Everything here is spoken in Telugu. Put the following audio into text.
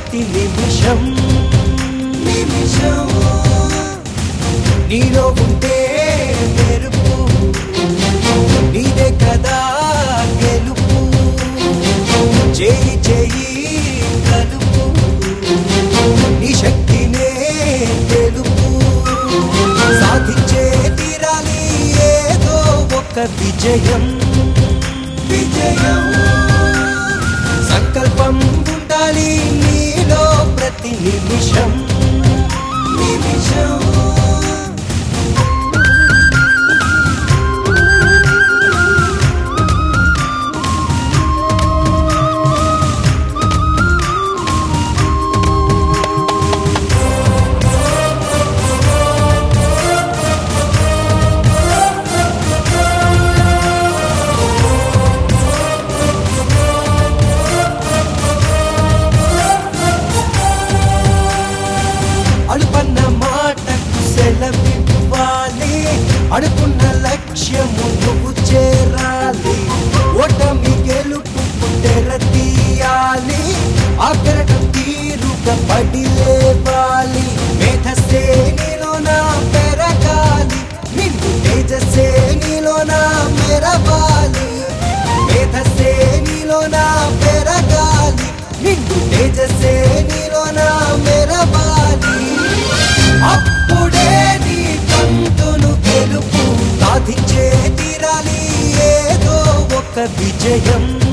ప్రతి నిమిషం నిమిషం నీలో ఉంటే మెరుపు నీదే కదా గెలుపు చేయి చేయి కలుపు నీ శక్తినే తెలుపు సాధించే తీరాలి ఏదో ఒక విజయం విజయం సంకల్పం ఉండాలి నీలో ప్రతి నిమిషం నిమిషం అడుపన్న మాటకు సెలవివ్వాలి అడుకున్న లక్ష్యము నువ్వు చేరాలి ఓటమి గెలుపు తెర తీయాలి ఆకరటం తీరుగా పడి లేవాలి మేధస్సే నీలోన పెరగాలి నిన్ను తేజస్సే నీలోన మెరవాలి మేధస్సే నీలోన పెరగాలి నిన్ను తేజస్సే నీలోన మెరవాలి అప్పుడే నీ తంతును గెలుపు సాధించే తీరాలి ఏదో ఒక విజయం